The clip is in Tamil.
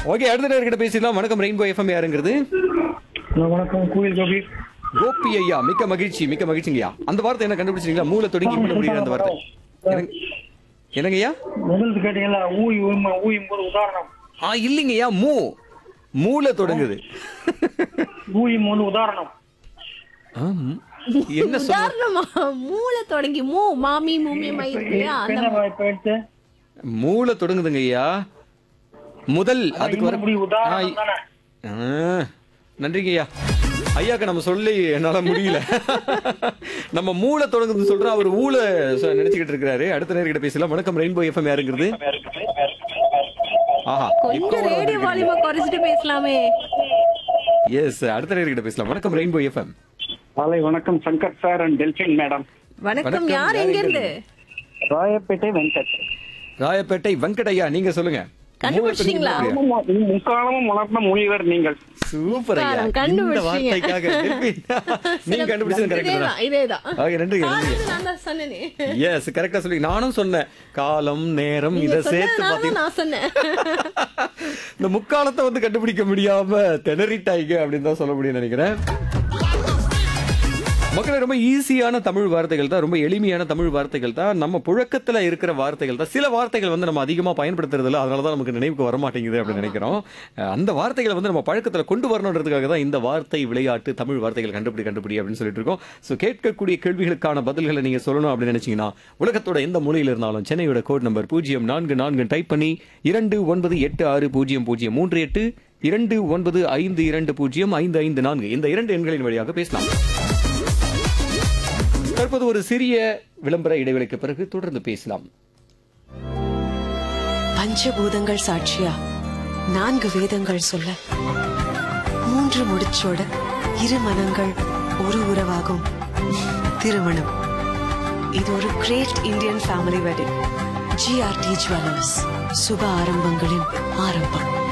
ஓகே அடுத்த நேர்கிட்ட பேசிடலாம் வணக்கம் ரெயின்போ எஃப்எம் யாருங்கிறது ஹலோ வணக்கம் கோவில் கோபி கோபி ஐயா மிக்க மகிழ்ச்சி மிக்க மகிழ்ச்சிங்கய்யா அந்த வார்த்தை என்ன கண்டுபிடிச்சிங்களா மூல தொடங்கி மூல முடிகிற அந்த வார்த்தை என்னங்க- என்னங்கய்யா முதல்ல கேட்டீங்களா ஊய் ஊயும் ஊயும் போது உதாரணம் ஆ இல்லைங்கய்யா மூ மூல தொடங்குது ஊயும் போது உதாரணம் ஆ, ம். என்ன சொல்ல உதாரணமா மூளை தொடங்கி மூ மாமி மூமி மை இருக்கு இல்லையா அந்த என்ன வாய்ப்பு எடுத்து மூல தொடங்குதுங்க ஐயா முதல் அதுக்கு வர இப்படி உதாரணம் தானே ஆ, நன்றிங்க ஐயா ஐயாக்கு நம்ம சொல்லி என்னால முடியல நம்ம மூளை தொடங்குது சொல்றோம் அவர் ஊழ நினைச்சுக்கிட்டு இருக்கிறாரு அடுத்த நேர்கிட்ட பேசலாம் வணக்கம் ரெயின்போ எஃப்எம் யாருங்கிறது ஆஹா கொஞ்சம் ரேடியோ வால்யூமை குறைச்சிட்டு பேசலாமே எஸ் அடுத்த நேர்கிட்ட பேசலாம் வணக்கம் ரெயின்போ எஃப்எம் காலை வணக்கம் Shankar sir and Delphine madam வணக்கம் வணக்கம், யார் யார் எங்க எங்க இருந்து ராயப்பேட்டை வெங்கட் ராயப்பேட்டை வெங்கடையா நீங்க சொல்லுங்க கண்டுபிடிச்சிட்டீங்களா? முக்காலமும் உணர்ந்த முனிவர் நீங்கள் சூப்பர் ஐயா உட்காரம், இந்த கண்டுபிடிச்சீங்க. வார்த்தைக்காக டெல்பின். நீங்க கண்டுபிடிச்சது கரெக்ட் தான் இதேதான் இதேதான் ஓகே நன்றிங்க நன்றிங்க காலையில நான் தான் சொன்னேனே எஸ் கரெக்டா சொல்லி நானும் சொன்னேன் காலம் நேரம் நீங்க இத சேர்த்து சொன்னதுனால பாத்தீங்கன்னா நான் சொன்னேன் இந்த முக்காலத்தை வந்து கண்டுபிடிக்க முடியாம திணறிட்டாய்ங்க அப்படின்னு தான் சொல்ல முடியும் நினைக்கிறேன் மக்களே ரொம்ப ஈஸியான தமிழ் வார்த்தைகள் தான் ரொம்ப எளிமையான தமிழ் வார்த்தைகள் தான் நம்ம புழக்கத்துல இருக்கிற வார்த்தைகள் தான் சில வார்த்தைகள் வந்து நம்ம அதிகமா பயன்படுத்துறது இல்ல அதனால தான் நமக்கு நினைவுக்கு வர மாட்டேங்குது அப்படின்னு நினைக்கிறோம் அஹ் அந்த வார்த்தைகளை வந்து நம்ம பழக்கத்துல கொண்டு வரணுன்றதுக்காக தான் இந்த வார்த்தை விளையாட்டு தமிழ் வார்த்தைகள் கண்டுபிடி கண்டுபிடி அப்படின்னு சொல்லிட்டு இருக்கோம் ஸோ கேட்கக்கூடிய கேள்விகளுக்கான பதில்களை நீங்க சொல்லணும் அப்படின்னு நினைச்சீங்கன்னா உலகத்தோட எந்த மூலையில் இருந்தாலும் சென்னையோட கோட் நம்பர் பூஜ்ஜியம் நான்கு நான்கு டைப் பண்ணி இரண்டு ஒன்பது எட்டு ஆறு பூஜ்ஜியம் பூஜ்ஜியம் மூன்று எட்டு இரண்டு ஒன்பது ஐந்து இரண்டு பூஜ்ஜியம் ஐந்து ஐந்து நான்கு இந்த இரண்டு எண்களின் வழியாக பேசலாம் தற்போது ஒரு சிறிய விளம்பர இடைவெளிக்கு பிறகு தொடர்ந்து பேசலாம் பஞ்சபூதங்கள் சாட்சியா நான்கு வேதங்கள் சொல்ல மூன்று முடிச்சோட இரு மனங்கள் ஒரு உறவாகும் திருமணம் இது ஒரு great Indian family wedding GRT jewellers சுப ஆரம்பங்களின் ஆரம்பம்